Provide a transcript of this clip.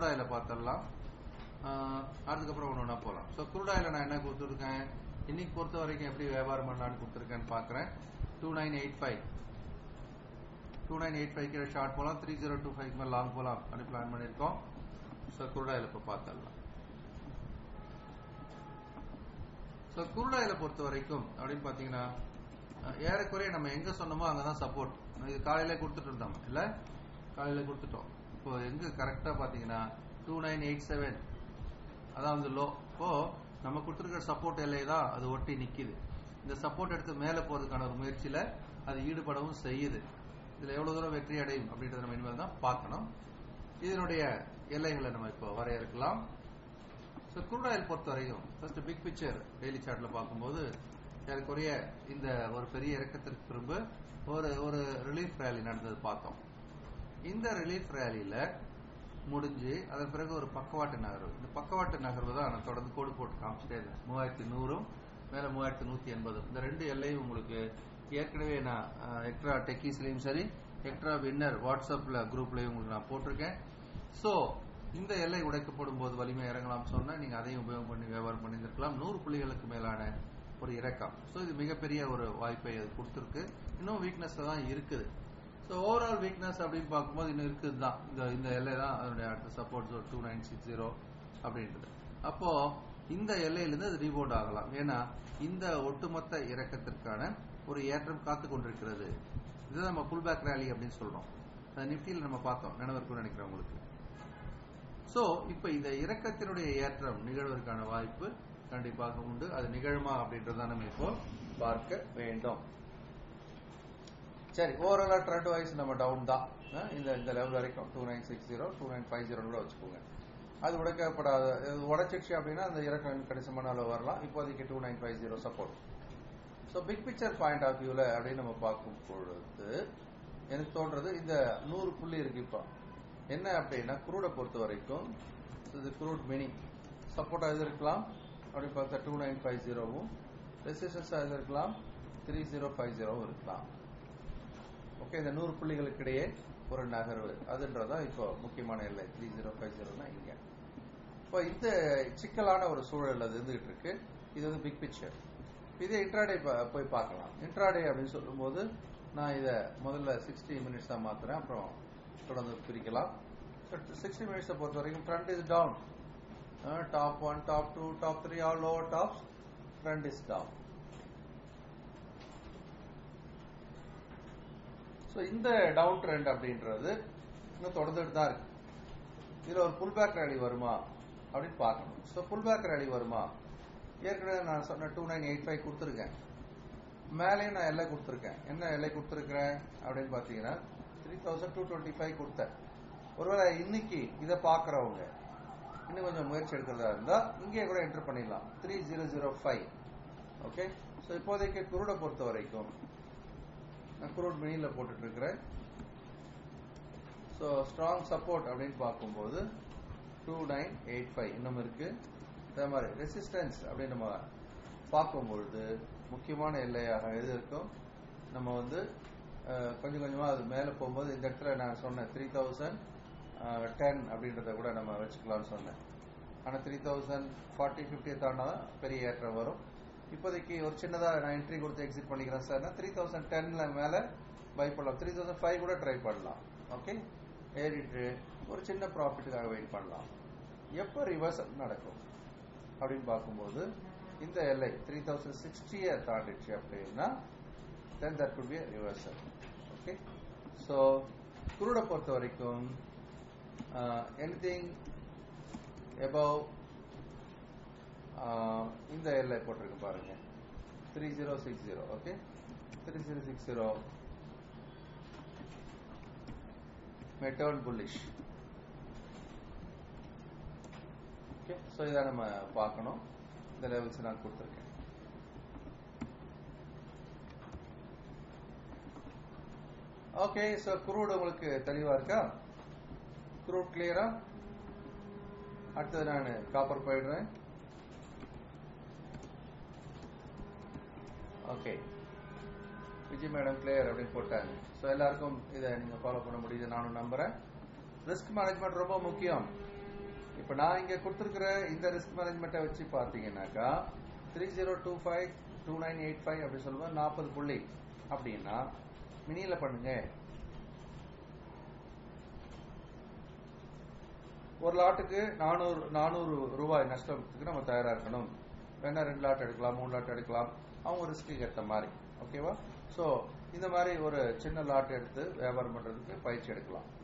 crude ஆயில பார்த்துடலாம் ஆஹ் அதுக்கப்புறம் ஒன்று ஒன்றா போகலாம் ஸோ குரூட் ஆயில நான் என்ன கொடுத்துருக்கேன் இன்னைக்கு பொறுத்த வரைக்கும் எப்படி வியாபாரம் பண்ணலான்னு கொடுத்துருக்கேன்னு பார்க்குறேன் two nine eight five two nine eight five கீழே ஷார்ட் போகலாம் த்ரீ ஜீரோ டூ ஃபைவ் மேலே லாங் போகலாம் அப்படி பிளான் பண்ணியிருக்கோம் ஸோ குரூட் ஆயில் இப்போ பார்த்துடலாம் ஸோ குரூட் ஆயிலை பொறுத்த வரைக்கும் அப்படின்னு பார்த்தீங்கன்னா அஹ், ஏறக்குறைய நம்ம எங்க சொன்னோமோ அங்கே தான் சப்போர்ட் இது காலையில கொடுத்துட்டு இருந்தோம் இல்ல காலையில கொடுத்துட்டோம் இப்போ எங்க கரெக்டா பார்த்தீங்கன்னா டூ நைன் எயிட் செவன் அதான் வந்து லோ இப்போ நம்ம கொடுத்துருக்கிற சப்போர்ட் எல்லை தான் அது ஒட்டி நிக்குது இந்த சப்போர்ட் எடுத்து மேலே போறதுக்கான ஒரு முயற்சியில அது ஈடுபடவும் செய்யுது இதுல எவ்வளவு தூரம் வெற்றி அடையும் அப்படின்றத நம்ம இனிமேல் தான் பார்க்கணும் இதனுடைய எல்லைகளை நம்ம இப்போ வரையறுக்கலாம் ஸோ crude oil பொறுத்த வரைக்கும் ஃபர்ஸ்ட் பிக் பிக்சர் டெய்லி சார்ட்ல பார்க்கும்போது ஏறக்குறைய இந்த ஒரு பெரிய இறக்கத்திற்கு திரும்ப ஒரு ஒரு ரிலீஃப் ரேலி நடந்தது பார்த்தோம் இந்த ரிலீஃப் ரேலியில முடிஞ்சு அதன் பிறகு ஒரு பக்கவாட்டு நகர்வு இந்த பக்கவாட்டு நகர்வு தான் நான் தொடர்ந்து கோடு போட்டு காமிச்சிட்டே இருந்தேன் மூவாயிரத்தி நூறும் மேல மூவாயிரத்தி நூத்தி எண்பதும் இந்த ரெண்டு எல்லையும் உங்களுக்கு ஏற்கனவே நான் எக்ட்ரா டெக்கீஸ்லயும் சரி எக்ட்ரா வின்னர் வாட்ஸ்அப்ல குரூப்லயும் உங்களுக்கு நான் போட்டிருக்கேன் சோ இந்த எல்லை உடைக்கப்படும் போது வலிமை இறங்கலாம் சொன்னா நீங்க அதையும் உபயோகம் பண்ணி வியாபாரம் பண்ணியிருக்கலாம் நூறு புள்ளிகளுக்கு மேலான ஒரு இறக்கம் சோ இது மிகப்பெரிய ஒரு வாய்ப்பை அது கொடுத்துருக்கு இன்னும் வீக்னஸ் தான் இருக்குது ஸோ ஓவரால் வீக்னஸ் அப்படின்னு பார்க்கும்போது இன்னும் இருக்குது தான் இந்த இந்த எல்லை தான் அதனுடைய அடுத்த support zone two nine six zero அப்படின்றது அப்போ இந்த எல்லையிலிருந்து அது ரீபவுண்ட் ஆகலாம் ஏன்னா இந்த ஒட்டுமொத்த இறக்கத்திற்கான ஒரு ஏற்றம் காத்து கொண்டிருக்கிறது இதுதான் நம்ம புல் பேக் ரேலி அப்படின்னு சொல்றோம் அது நிப்டியில் நம்ம பார்த்தோம் நினைவிருக்கும்னு நினைக்கிறேன் உங்களுக்கு சோ இப்ப இந்த இறக்கத்தினுடைய ஏற்றம் நிகழ்வதற்கான வாய்ப்பு கண்டிப்பாக உண்டு அது நிகழுமா அப்படின்றத நம்ம இப்போ பார்க்க வேண்டும் சரி ஓவராலா ட்ரெண்ட் வைஸ் நம்ம டவுன் தான் அஹ் இந்த இந்த லெவல் வரைக்கும் two nine six zero two nine five zero கூட வச்சுக்கோங்க அது உடைக்கப்படாத இது உடைச்சிடுச்சு அப்படின்னா அந்த இறக்கம் கணிசமான அளவு வரலாம் இப்போதைக்கு two nine five zero support so big picture point of வியூல அப்படின்னு நம்ம பார்க்கும் பொழுது எனக்கு தோன்றது இந்த நூறு புள்ளி இருக்கு இப்போ என்ன அப்படின்னா குரூடை பொறுத்த வரைக்கும் இது குரூட் மினி சப்போர்ட் ஆகுது இருக்கலாம் அப்படி பார்த்தா டூ நைன் ஃபைவ் ஜீரோவும் ரெசிஸ்டன்ஸ் ஆகுது இருக்கலாம் த்ரீ ஜீரோ ஃபைவ் ஜீரோவும் இருக்கலாம் ஓகே இந்த நூறு புள்ளிகளுக்கு இடையே ஒரு நகர்வு அதுன்றதான் இப்போ முக்கியமான எல்லை த்ரீ ஜீரோ ஃபைவ் ஜீரோனா இங்க இப்போ இந்த சிக்கலான ஒரு சூழல் அது இருந்துகிட்டு இருக்கு இது வந்து பிக் பிக்சர் இதே இன்ட்ராடே போய் பார்க்கலாம் இன்ட்ராடே அப்படின்னு சொல்லும்போது நான் இதை முதல்ல சிக்ஸ்டி மினிட்ஸ் தான் மாத்துறேன் அப்புறம் தொடர்ந்து பிரிக்கலாம் சிக்ஸ்டி மினிட்ஸை பொறுத்த வரைக்கும் trend is down top one top two top three all lower tops trend is down so இந்த டவுன் ட்ரெண்ட் அப்படின்றது இன்னும் தொடர்ந்துட்டு தான் இருக்கு இதுல ஒரு புல் பேக் ரேலி வருமா அப்படின்னு பார்க்கணும் ஸோ புல் பேக் ரேலி வருமா ஏற்கனவே நான் சொன்ன டூ நைன் எயிட் ஃபைவ் கொடுத்துருக்கேன் மேலேயும் நான் எல்லை கொடுத்துருக்கேன் என்ன எல்லை கொடுத்துருக்கிறேன் அப்படின்னு பார்த்தீங்கன்னா three thousand two twenty five கொடுத்தேன் ஒருவேளை இன்னைக்கு இதை பார்க்குறவங்க இன்னும் கொஞ்சம் முயற்சி எடுக்கிறதா இருந்தா இங்கே கூட என்டர் பண்ணிடலாம் three zero zero five okay so இப்போதைக்கு குருடை பொறுத்த வரைக்கும் நான் குரூட் மினியில் போட்டுட்டு இருக்கிறேன் ஸோ ஸ்ட்ராங் சப்போர்ட் அப்படின்னு பார்க்கும்போது டூ நைன் எயிட் ஃபைவ் இன்னும் இருக்கு அதே மாதிரி ரெசிஸ்டன்ஸ் அப்படின்னு நம்ம பார்க்கும்பொழுது முக்கியமான எல்லையாக எது இருக்கும் நம்ம வந்து அஹ், கொஞ்சம் கொஞ்சமாக அது மேலே போகும்போது இந்த இடத்துல நான் சொன்னேன் த்ரீ தௌசண்ட் டென் அப்படின்றத கூட நம்ம வச்சுக்கலாம்னு சொன்னேன் ஆனால் த்ரீ தௌசண்ட் ஃபார்ட்டி ஃபிஃப்டியை தாண்டா தான் பெரிய ஏற்றம் வரும் இப்போதைக்கு ஒரு சின்னதாக நான் என்ட்ரி கொடுத்து எக்ஸிட் பண்ணிக்கிறேன் சார்னா த்ரீ தௌசண்ட் டென்ல மேலே பை பண்ணலாம் த்ரீ தௌசண்ட் ஃபைவ் கூட ட்ரை பண்ணலாம் ஓகே ஏறிட்டு ஒரு சின்ன ப்ராஃபிட்டுக்காக வெயிட் பண்ணலாம் எப்போ ரிவர்சல் நடக்கும் அப்படின்னு பார்க்கும்போது இந்த எல்லை த்ரீ தௌசண்ட் சிக்ஸ்டியை தாண்டிடுச்சு அப்படின்னா then that could be reversal okay so குருடை பொறுத்த வரைக்கும் எனிதிங் எபவ் இந்த எல்லை போட்டிருக்கு பாருங்க three zero six zero okay three zero six zero மெட்டர்ன் புல்லிஷ் ஓகே ஸோ இதை நம்ம பார்க்கணும் இந்த லெவல்ஸ் நான் கொடுத்துருக்கேன் ஓகே ஸோ குரூட் உங்களுக்கு தெளிவா இருக்கா குரூட் கிளியரா அடுத்தது நான் காப்பர் போயிடுறேன் ஓகே விஜய் மேடம் கிளியர் அப்படின்னு போட்டாங்க ஸோ எல்லாருக்கும் இதை நீங்கள் ஃபாலோ பண்ண முடியுது நானும் நம்புறேன் ரிஸ்க் மேனேஜ்மெண்ட் ரொம்ப முக்கியம் இப்ப நான் இங்க கொடுத்திருக்கிற இந்த ரிஸ்க் மேனேஜ்மெண்ட்டை வச்சு பாத்தீங்கன்னாக்கா three zero two five two nine eight five அப்படி சொல்லுவேன் நாற்பது புள்ளி அப்படின்னா மினியில பண்ணுங்க ஒரு லாட்டுக்கு நானூறு நானூறு ரூபாய் நஷ்டத்துக்கு நம்ம தயாரா இருக்கணும் வேணா ரெண்டு லாட் எடுக்கலாம் மூணு லாட் எடுக்கலாம் அவங்க ரிஸ்க்கு ஏற்ற மாதிரி ஓகேவா ஸோ இந்த மாதிரி ஒரு சின்ன லாட் எடுத்து வியாபாரம் பண்றதுக்கு பயிற்சி எடுக்கலாம்